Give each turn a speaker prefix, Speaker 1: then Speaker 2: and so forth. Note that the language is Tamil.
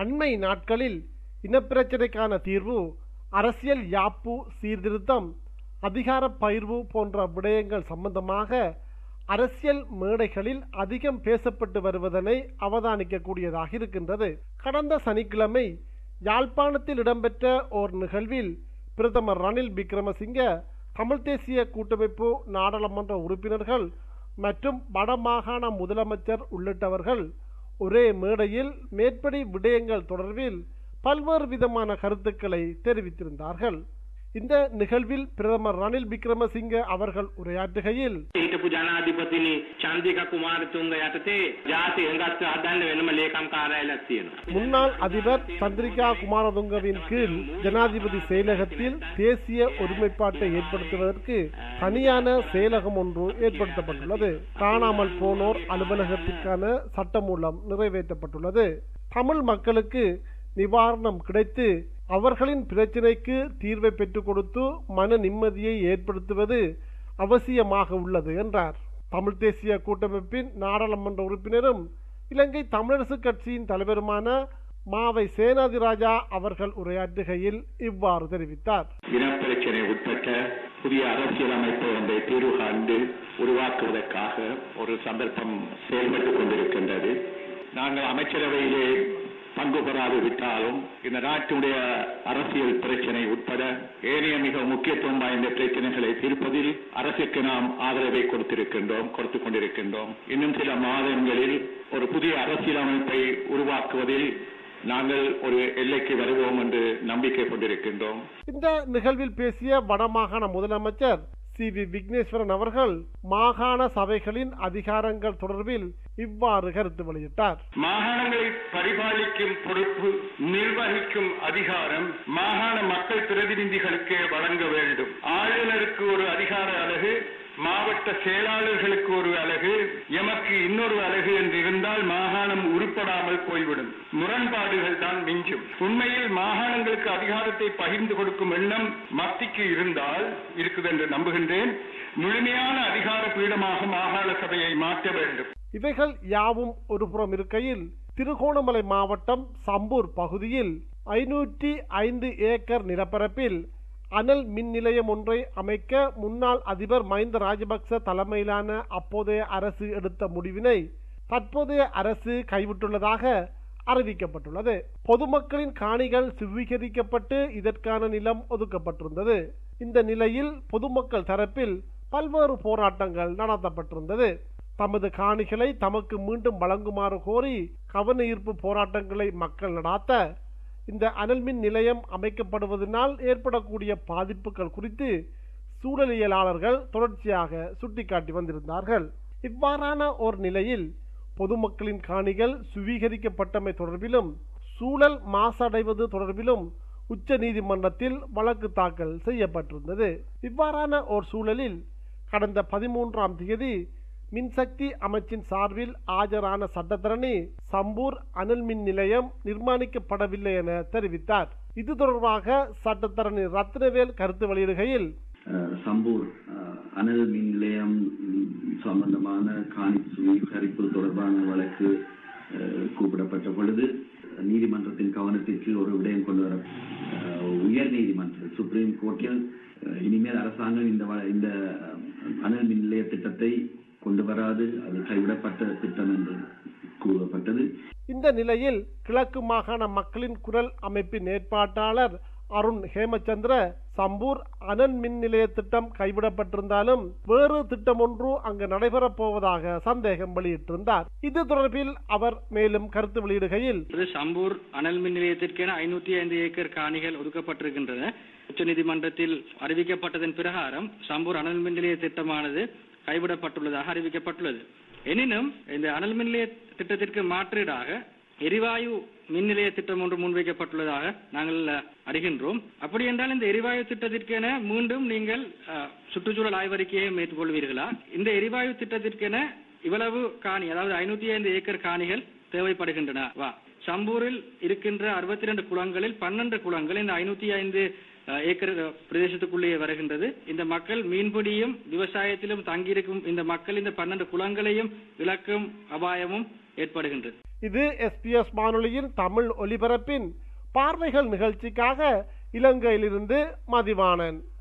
Speaker 1: அண்மை நாட்களில் இனப்பிரச்சினைக்கான தீர்வு அரசியல் யாப்பு சீர்திருத்தம் அதிகார பகிர்வு போன்ற விடயங்கள் சம்பந்தமாக அரசியல் மேடைகளில் அதிகம் பேசப்பட்டு வருவதனை அவதானிக்கக்கூடியதாக இருக்கின்றது கடந்த சனிக்கிழமை யாழ்ப்பாணத்தில் இடம்பெற்ற ஓர் நிகழ்வில் பிரதமர் ரணில் விக்ரமசிங்க தமிழ் தேசிய கூட்டமைப்பு நாடாளுமன்ற உறுப்பினர்கள் மற்றும் வடமாகாண முதலமைச்சர் உள்ளிட்டவர்கள் ஒரே மேடையில் மேற்படி விடயங்கள் தொடர்பில் பல்வேறு விதமான கருத்துக்களை தெரிவித்திருந்தார்கள் இந்த நிகழ்வில் பிரதமர் ரணில் விக்ரமசிங்க அவர்கள் உரையாற்றுகையில்
Speaker 2: හිටපු ජනාධිපතිනි චන්දික කුමාරතුංග යටතේ ජාති එංගත්ව හදන්න වෙනම ලේකම් කාර්යාලයක් තියෙනවා.
Speaker 1: முன்னாள் அதிபர் சந்திரிகா குமாரதுங்கவின் கீழ் ஜனாதிபதி செயலகத்தில் தேசிய ஒருமைப்பாட்டை ஏற்படுத்துவதற்கு தனியான செயலகம் ஒன்று ஏற்படுத்தப்பட்டுள்ளது காணாமல் போனோர் அலுவலகத்திற்கான சட்டமூலம் நிறைவேற்றப்பட்டுள்ளது தமிழ் மக்களுக்கு நிவாரணம் கிடைத்து அவர்களின் பிரச்சினைக்கு தீர்வை பெற்றுக் கொடுத்து மன நிம்மதியை ஏற்படுத்துவது அவசியமாக உள்ளது என்றார் தமிழ் தேசிய கூட்டமைப்பின் நாடாளுமன்ற உறுப்பினரும் இலங்கை தமிழரசு கட்சியின் தலைவருமான மாவை சேனாதிராஜா அவர்கள் உரையாற்றுகையில் இவ்வாறு தெரிவித்தார்
Speaker 3: இனப்பிரச்சனை உட்பட்ட புதிய அரசியல் அமைப்பை ஒன்றை தீர்வு காண்டு உருவாக்குவதற்காக ஒரு சந்தர்ப்பம் செயல்பட்டுக் கொண்டிருக்கின்றது நாங்கள் அமைச்சரவையிலே பங்கு பெறாது விட்டாலும் இந்த நாட்டினுடைய அரசியல் பிரச்சனை உட்பட ஏனைய மிக முக்கியத்துவம் வாய்ந்த பிரச்சனைகளை தீர்ப்பதில் அரசுக்கு நாம் ஆதரவை கொடுத்திருக்கின்றோம் கொடுத்துக் கொண்டிருக்கின்றோம் இன்னும் சில மாதங்களில் ஒரு புதிய அரசியல் அமைப்பை உருவாக்குவதில் நாங்கள் ஒரு எல்லைக்கு வருவோம் என்று நம்பிக்கை கொண்டிருக்கின்றோம்
Speaker 1: இந்த நிகழ்வில் பேசிய வடமாகாண முதலமைச்சர் சி வி விக்னேஸ்வரன் அவர்கள் மாகாண சபைகளின் அதிகாரங்கள் தொடர்பில் இவ்வாறு கருத்து வெளியிட்டார்
Speaker 4: மாகாணங்களை பரிபாலிக்கும் பொறுப்பு நிர்வகிக்கும் அதிகாரம் மாகாண மக்கள் பிரதிநிதிகளுக்கே வழங்க வேண்டும் ஆளுநருக்கு ஒரு அதிகார அலகு மாவட்ட செயலாளர்களுக்கு ஒரு அலகு எமக்கு இன்னொரு அலகு என்று இருந்தால் மாகாணம் உருப்படாமல் போய்விடும் முரண்பாடுகள் தான் மிஞ்சும் உண்மையில் மாகாணங்களுக்கு அதிகாரத்தை பகிர்ந்து கொடுக்கும் எண்ணம் மத்திக்கு இருந்தால் இருக்குது என்று நம்புகின்றேன் முழுமையான அதிகார பீடமாக மாகாண சபையை மாற்ற வேண்டும்
Speaker 1: இவைகள் யாவும் ஒருபுறம் இருக்கையில் திருகோணமலை மாவட்டம் சம்பூர் பகுதியில் ஐநூற்றி ஐந்து ஏக்கர் நிலப்பரப்பில் அனல் மின் நிலையம் ஒன்றை அமைக்க முன்னாள் அதிபர் மஹிந்த ராஜபக்ச தலைமையிலான அப்போதைய அரசு எடுத்த முடிவினை தற்போதைய அரசு கைவிட்டுள்ளதாக அறிவிக்கப்பட்டுள்ளது பொதுமக்களின் காணிகள் சுவீகரிக்கப்பட்டு இதற்கான நிலம் ஒதுக்கப்பட்டிருந்தது இந்த நிலையில் பொதுமக்கள் தரப்பில் பல்வேறு போராட்டங்கள் நடத்தப்பட்டிருந்தது தமது காணிகளை தமக்கு மீண்டும் வழங்குமாறு கோரி கவன ஈர்ப்பு போராட்டங்களை மக்கள் நடாத்த இந்த அனல்மின் நிலையம் அமைக்கப்படுவதனால் ஏற்படக்கூடிய பாதிப்புகள் குறித்து சூழலியலாளர்கள் தொடர்ச்சியாக சுட்டிக்காட்டி வந்திருந்தார்கள் இவ்வாறான ஒரு நிலையில் பொதுமக்களின் காணிகள் சுவீகரிக்கப்பட்டமை தொடர்பிலும் சூழல் மாசடைவது தொடர்பிலும் உச்ச நீதிமன்றத்தில் வழக்கு தாக்கல் செய்யப்பட்டிருந்தது இவ்வாறான ஒரு சூழலில் கடந்த பதிமூன்றாம் தேதி மின்சக்தி அமைச்சின் சார்பில் ஆஜரான சட்டத்தரணி சம்பூர் அனல் மின் நிலையம் நிர்மாணிக்கப்படவில்லை என தெரிவித்தார் இது தொடர்பாக சட்டத்தரணி ரத்னவேல் கருத்து வெளியிடுகையில்
Speaker 5: அஹ், சம்பூர் அஹ், அனல் மின் நிலையம் ம், சம்பந்தமான காணி சுவீகரிப்பு தொடர்பான வழக்கு அஹ், கூப்பிடப்பட்ட பொழுது நீதிமன்றத்தின் கவனத்திற்கு ஒரு விடயம் கொண்டு வர அஹ், உயர் நீதிமன்றம் சுப்ரீம் கோர்ட்டில் அஹ், இனிமேல் அரசாங்கம் இந்த வ- இந்த அஹ், அனல் மின் நிலைய திட்டத்தை கொண்டு வராது அது கைவிடப்பட்ட திட்டம் என்று கூறப்பட்டது
Speaker 1: இந்த நிலையில் கிழக்கு மாகாண மக்களின் குரல் அமைப்பின் ஏற்பாட்டாளர் அருண் ஹேமச்சந்திர சம்பூர் அனல் மின் நிலைய திட்டம் கைவிடப்பட்டிருந்தாலும் வேறு திட்டம் ஒன்று அங்கு நடைபெறப் போவதாக சந்தேகம் வெளியிட்டிருந்தார் இது தொடர்பில் அவர் மேலும் கருத்து வெளியிடுகையில்
Speaker 6: இது சம்பூர் அனல் மின் நிலையத்திற்கென ஐநூத்தி ஐந்து ஏக்கர் காணிகள் ஒதுக்கப்பட்டிருக்கின்றன உச்சநீதிமன்றத்தில் அறிவிக்கப்பட்டதன் பிரகாரம் சம்பூர் அனல் மின் நிலைய திட்டமானது கைவிடப்பட்டுள்ளதாக அறிவிக்கப்பட்டுள்ளது எனினும் இந்த அனல் மின் நிலைய திட்டத்திற்கு மாற்றீடாக எரிவாயு மின் நிலைய திட்டம் ஒன்று முன்வைக்கப்பட்டுள்ளதாக நாங்கள் அஹ், அறிகின்றோம் அப்படி என்றால் இந்த எரிவாயு திட்டத்திற்கென மீண்டும் நீங்கள் அஹ், சுற்றுச்சூழல் ஆய்வறிக்கையை மேற்கொள்வீர்களா இந்த எரிவாயு திட்டத்திற்கென இவ்வளவு காணி அதாவது ஐநூத்தி ஐந்து ஏக்கர் காணிகள் தேவைப்படுகின்றன வா சம்பூரில் இருக்கின்ற அறுபத்தி ரெண்டு குளங்களில் பன்னெண்டு குளங்கள் இந்த ஐநூத்தி ஐந்து அஹ், ஏக்கர் அஹ், பிரதேசத்துக்குள்ளேயே வருகின்றது இந்த மக்கள் மீன்பிடியும் விவசாயத்திலும் தங்கியிருக்கும் இந்த மக்கள் இந்த பன்னெண்டு குளங்களையும் இழக்கும் அபாயமும் ஏற்படுகின்றது
Speaker 1: இது எஸ்பிஎஸ் வானொலியின் தமிழ் ஒலிபரப்பின் பார்வைகள் நிகழ்ச்சிக்காக இலங்கையிலிருந்து மதிவாணன்